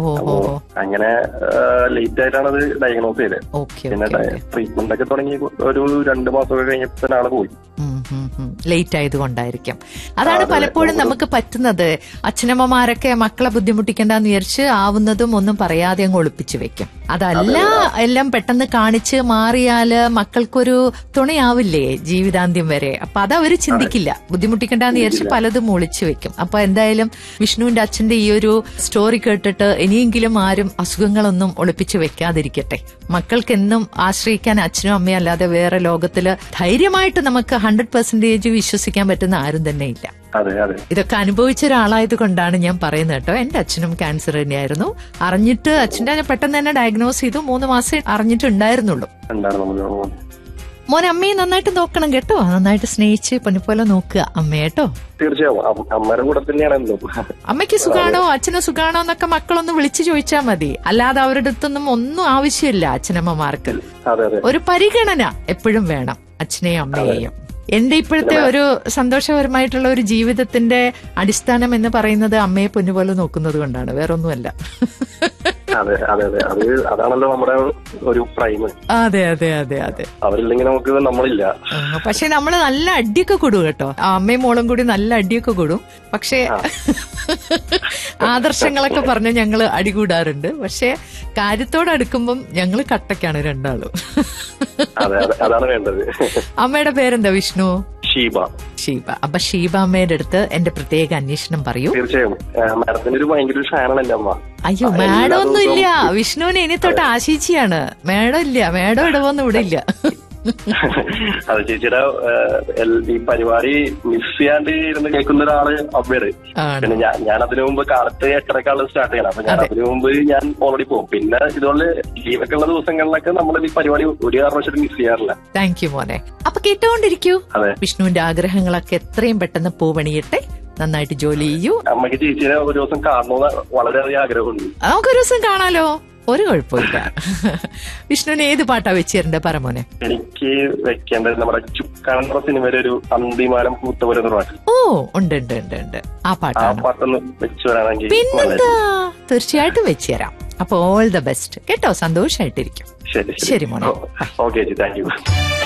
ഓ അപ്പോ ഓ ഓ അങ്ങനെ ലേറ്റ് ആയിട്ടാണ് അത് ഡയഗ്നോസ് ചെയ്തത് ഓക്കെ പിന്നെ ഓക്കെ ട്രീറ്റ്മെന്റ് ഒക്കെ തുടങ്ങി ഒരു രണ്ട് മാസമൊക്കെ കഴിഞ്ഞപ്പോ തന്നെ ആള് പോയി ലേറ്റ് ആയതുകൊണ്ടായിരിക്കും അതാണ് അതെ, പലപ്പോഴും നമുക്ക് നമുക്ക് പറ്റുന്നത് അച്ഛനമ്മമാരൊക്കെ മക്കളെ ബുദ്ധിമുട്ടിക്കണ്ടെന്ന് വിചാരിച്ച് ആവുന്നതും ഒന്നും പറയാതെ അങ്ങ് ഒളിപ്പിച്ചു വെക്കും അതല്ല എല്ലാം പെട്ടെന്ന് കാണിച്ച് മാറിയാല് മക്കൾക്കൊരു തുണയാവില്ലേ ജീവിതാന്ത്യം വരെ അപ്പൊ അതവര് ചിന്തിക്കില്ല ബുദ്ധിമുട്ടിക്കണ്ടെന്ന് വിചാരിച്ച് പലതും ഒളിച്ചു വെക്കും അപ്പൊ എന്തായാലും വിഷ്ണുവിന്റെ അച്ഛന്റെ ഈ ഒരു സ്റ്റോറി കേട്ടിട്ട് ഇനിയെങ്കിലും ആരും അസുഖങ്ങളൊന്നും ഒളിപ്പിച്ചു വെക്കാതിരിക്കട്ടെ മക്കൾക്ക് എന്നും ആശ്രയിക്കാൻ അച്ഛനും അമ്മയും അല്ലാതെ വേറെ ലോകത്തില് ധൈര്യമായിട്ട് നമുക്ക് ഹൺഡ്രഡ് പെർസെന്റേജ് വിശ്വസിക്കാൻ പറ്റുന്ന ആരും തന്നെ ഇല്ല അതെ അതെ ഇതൊക്കെ അനുഭവിച്ച ഒരാളായത് കൊണ്ടാണ് ഞാൻ പറയുന്നത് കേട്ടോ എന്റെ അച്ഛനും ക്യാൻസർ തന്നെയായിരുന്നു അറിഞ്ഞിട്ട് അച്ഛൻ്റെ പെട്ടെന്ന് തന്നെ ഡയഗ്നോസ് ചെയ്തു മൂന്ന് മാസം അറിഞ്ഞിട്ടുണ്ടായിരുന്നുള്ളൂ ഉണ്ടായിരുന്നു മോനെ അമ്മയെ നന്നായിട്ട് നോക്കണം കേട്ടോ നന്നായിട്ട് സ്നേഹിച്ച് പൊന്നുപോലെ നോക്കുക അമ്മയെ കേട്ടോ തീർച്ചയായും അമ്മ- അമ്മയുടെ കൂടെ തന്നെയാണ് എന്തും അമ്മയ്ക്ക് സുഖാണോ അച്ഛന് സുഖാണോ എന്നൊക്കെ മക്കളൊന്ന് വിളിച്ചു ചോദിച്ചാൽ മതി അല്ലാതെ അവരുടെ അടുത്തൊന്നും ഒന്നും ആവശ്യമില്ല അച്ഛനമ്മമാർക്ക് അതെ അതെ ഒരു പരിഗണന എപ്പോഴും വേണം അച്ഛനെയും അമ്മയെയും എന്റെ ഇപ്പോഴത്തെ ഒരു സന്തോഷപരമായിട്ടുള്ള ഒരു ജീവിതത്തിന്റെ അടിസ്ഥാനം എന്ന് പറയുന്നത് അമ്മയെ പൊന്നുപോലെ നോക്കുന്നത് കൊണ്ടാണ് വേറൊന്നുമല്ല അതെ അതെ അതെ അത് അതാണല്ലോ നമ്മുടെ ഒരു പ്രൈം അതെ അതെ അതെ അതെ അവരില്ലെങ്കിൽ നമുക്ക് നമ്മളില്ല ആ, പക്ഷെ നമ്മള് നല്ല അടിയൊക്കെ കൊടും കേട്ടോ ആ, അമ്മയും മോളും കൂടി നല്ല അടിയൊക്കെ കൊടും പക്ഷെ ആദർശങ്ങളൊക്കെ പറഞ്ഞ് ഞങ്ങള് അടികൂടാറുണ്ട് പക്ഷെ കാര്യത്തോട് അടുക്കുമ്പം ഞങ്ങള് കട്ടക്കാണ് രണ്ടാളും അതെ അതെ അതാണ് വേണ്ടത് അമ്മയുടെ പേരെന്താ വിഷ്ണു ഷീബ ഷീബ അപ്പൊ ഷീബ അമ്മയുടെ അടുത്ത് എന്റെ പ്രത്യേക അന്വേഷണം പറയൂ തീർച്ചയായും മാഡത്തിന്റെ ഒരു ഭയങ്കര ഒരു ഫാനാണ് എന്റെ അമ്മ അയ്യോ ആ, എല്ലാ മാഡം ഒന്നും ഇല്ല ദിവസവും വിഷ്ണുവിന് ഇനി തൊട്ട് ആശിച്ചിയാണ് മാഡം ഇല്ല മാഡം ഇടവൊന്നും ഇവിടെ ഇല്ല അത് ചേച്ചിയുടെ ഏഹ്, എൽ- ഈ പരിപാടി മിസ് ചെയ്യാണ്ട് ഇരുന്ന് കേൾക്കുന്ന ഒരാള് അമ്മയാണ് ആണ് പിന്നെ ഞാൻ ഞാൻ അതിനു മുമ്പ് കാലത്ത് എട്ടരക്കാള് സ്റ്റാർട്ട് ചെയ്യണം അപ്പൊ ഞാൻ അതെ. അതിനു മുമ്പ് ഞാൻ ഓൾറെഡി പോകും പിന്നെ ഇതുപോലെ ലീവൊക്കെ ഉള്ള ദിവസങ്ങളിലൊക്കെ നമ്മൾ ഈ പരിപാടി ഒരു കാരണവശാലും മിസ് ചെയ്യാറില്ല താങ്ക് യു മോനെ അപ്പൊ കേട്ടോണ്ടിരിക്കൂ അതെ വിഷ്ണുവിന്റെ ആഗ്രഹങ്ങളൊക്കെ എത്രയും പെട്ടെന്ന് പൂവണിയട്ടെ നന്നായിട്ട് ജോലി ചെയ്യൂ അമ്മയ്ക്ക് ചേച്ചിയെ ഒരു ദിവസം കാണണമെന്ന് വളരെയധികം ആഗ്രഹമുണ്ട് നമുക്കൊരു ദിവസം കാണാലോ ഒരു കുഴപ്പമില്ല വിഷ്ണുവിന് ഏത് പാട്ടാ വെച്ചിരണ്ടേ പറ മോനെ എനിക്ക് വെക്കേണ്ടത് നമ്മുടെ ചുക്കാണ്ട സിനിമയിലെ ഒരു അന്തിമാനം പൂത്തപോലെ എന്ന പാട്ട് ഓ ഉണ്ട് ഉണ്ട് ഉണ്ട് ഉണ്ട് ആ ആ പാട്ടാണ് പാട്ടൊന്ന് വെച്ചു വരാണെങ്കിൽ പിന്നെന്താ തീർച്ചയായിട്ടും വെച്ചുതരാം അപ്പൊ ഓൾ ദ ബെസ്റ്റ് കേട്ടോ സന്തോഷായിട്ടിരിക്കും ശരി ശരി മോനെ. ഓക്കെ ചേച്ചി താങ്ക് യു